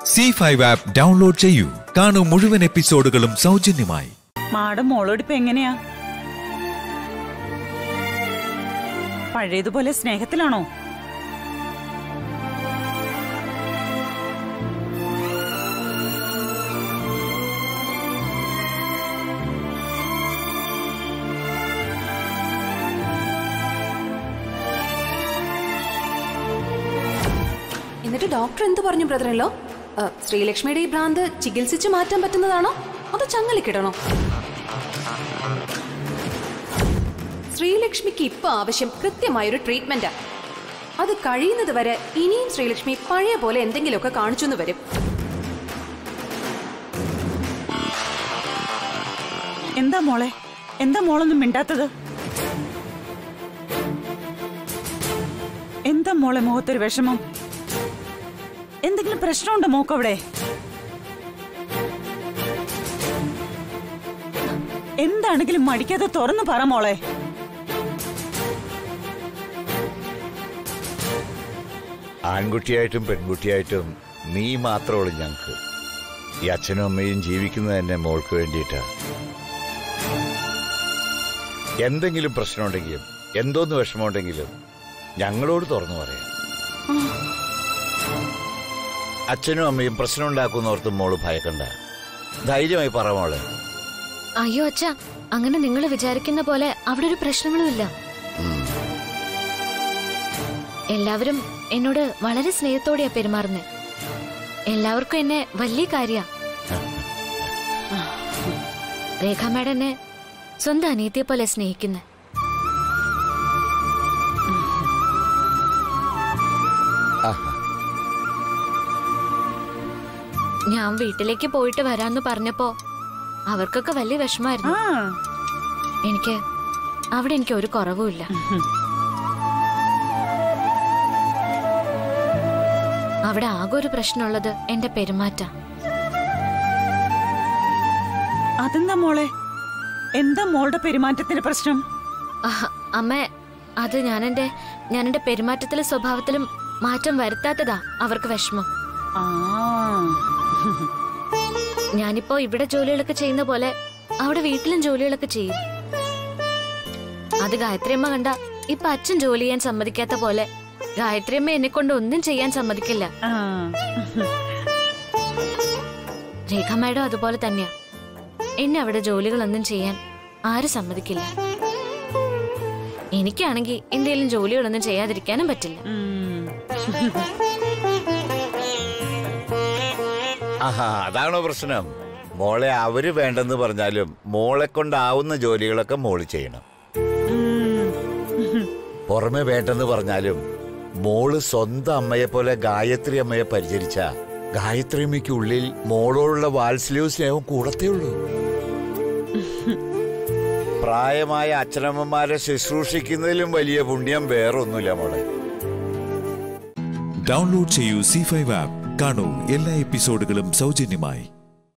C five app download ചെയ്യൂ കാണൂ മുഴുവൻ എപ്പിസോഡുകളും സൗജന്യമായി മാഡം മോളോടിപ്പ് എങ്ങനെയാ പഴയതുപോലെ സ്നേഹത്തിലാണോ എന്നിട്ട് ഡോക്ടർ എന്ത് പറഞ്ഞു ബ്രദറല്ലോ ശ്രീലക്ഷ്മിയുടെ ഈ ഭ്രാന്ത് ചികിത്സിച്ച് മാറ്റാൻ പറ്റുന്നതാണോ അതോ ചങ്ങലിക്കിടണോ ശ്രീലക്ഷ്മിക്ക് ഇപ്പൊ ആവശ്യം കൃത്യമായൊരു ട്രീറ്റ്മെന്റാ അത് കഴിയുന്നത് വരെ ഇനിയും ശ്രീലക്ഷ്മി പഴയ പോലെ എന്തെങ്കിലുമൊക്കെ കാണിച്ചു വരും എന്താ മോളെ എന്താ മോളൊന്നും മിണ്ടാത്തത് എന്താ മോളെ മുഖത്തൊരു വിഷമം എന്തെങ്കിലും പ്രശ്നമുണ്ടോ മോക്കവിടെ എന്താണെങ്കിലും മടിക്കാതെ തുറന്നു പറ മോളെ ആൺകുട്ടിയായിട്ടും പെൺകുട്ടിയായിട്ടും നീ മാത്രമുള്ളൂ ഞങ്ങൾക്ക് ഈ അച്ഛനും അമ്മയും ജീവിക്കുന്നത് തന്നെ മോൾക്ക് വേണ്ടിയിട്ടാ എന്തെങ്കിലും പ്രശ്നമുണ്ടെങ്കിലും എന്തോന്ന് വിഷമമുണ്ടെങ്കിലും ഞങ്ങളോട് തുറന്നു പറയാം അച്ഛനും അമ്മയും പ്രശ്നം ഉണ്ടാക്കുന്നോർത്തും മോള് ഭയക്കണ്ട ധൈര്യമായി പറ മോളെ അയ്യോ അച്ഛ അങ്ങനെ നിങ്ങൾ വിചാരിക്കുന്ന പോലെ അവിടെ ഒരു പ്രശ്നങ്ങളുമില്ല എല്ലാവരും എന്നോട് വളരെ സ്നേഹത്തോടെയാ പെരുമാറുന്നത് എല്ലാവർക്കും എന്നെ വലിയ കാര്യ രേഖ മാഡം എന്നെ സ്വന്തം അനിയത്തിയെ പോലെ സ്നേഹിക്കുന്നത് ആഹാ. ഞാൻ വീട്ടിലേക്ക് പോയിട്ട് വരാന്ന് പറഞ്ഞപ്പോ അവർക്കൊക്കെ വലിയ വിഷമായിരുന്നു ആ എനിക്ക് അവിടെ എനിക്ക് ഒരു കുറവുമില്ല അവിടെ ആകെ ഒരു പ്രശ്നമുള്ളത് എന്റെ പെരുമാറ്റ അതെന്താ മോളെ എന്താ മോളുടെ പെരുമാറ്റത്തിന് പ്രശ്നം അമ്മ അത് ഞാൻ എന്റെ ഞാൻ എന്റെ പെരുമാറ്റത്തിലും സ്വഭാവത്തിലും മാറ്റം വരുത്താത്തതാ അവർക്ക് വിഷമം ആ ഞാനിപ്പോ ഇവിടെ ജോലികളൊക്കെ ചെയ്യുന്ന പോലെ അവിടെ വീട്ടിലും ജോലികളൊക്കെ ചെയ്യും അത് ഗായത്രിയമ്മ കണ്ട ഇപ്പൊ അച്ഛൻ ജോലി ചെയ്യാൻ സമ്മതിക്കാത്ത പോലെ ഗായത്രിയമ്മ എന്നെ കൊണ്ട് ഒന്നും ചെയ്യാൻ സമ്മതിക്കില്ല ആ രേഖ മാഡം അതുപോലെ തന്നെയാ എന്നെ അവിടെ ജോലികളൊന്നും ചെയ്യാൻ ആരും സമ്മതിക്കില്ല എനിക്കാണെങ്കിൽ എന്തെങ്കിലും ജോലികളൊന്നും ചെയ്യാതിരിക്കാനും പറ്റില്ല ഉം. ആഹാ അതാണോ പ്രശ്നം മോളെ അവര് വേണ്ടെന്ന് പറഞ്ഞാലും മോളെ കൊണ്ടാവുന്ന ജോലികളൊക്കെ മോള് ചെയ്യണം ഉം. പുറമെ വേണ്ടെന്ന് പറഞ്ഞാലും മോള് സ്വന്തം അമ്മയെ പോലെ ഗായത്രി അമ്മയെ പരിചരിച്ച ഗായത്രി അമ്മയ്ക്ക് ഉള്ളിൽ മോളോടുള്ള വാത്സല്യവും സ്നേഹവും കൂടത്തേ ഉള്ളൂ പ്രായമായ അച്ഛനമ്മമാരെ ശുശ്രൂഷിക്കുന്നതിലും വലിയ പുണ്യം വേറൊന്നുമില്ല മോളെ ഡൗൺലോഡ് ചെയ്യൂ സി ഫൈവ് ആപ്പ് കാണൂ എല്ലാ എപ്പിസോഡുകളും സൗജന്യമായി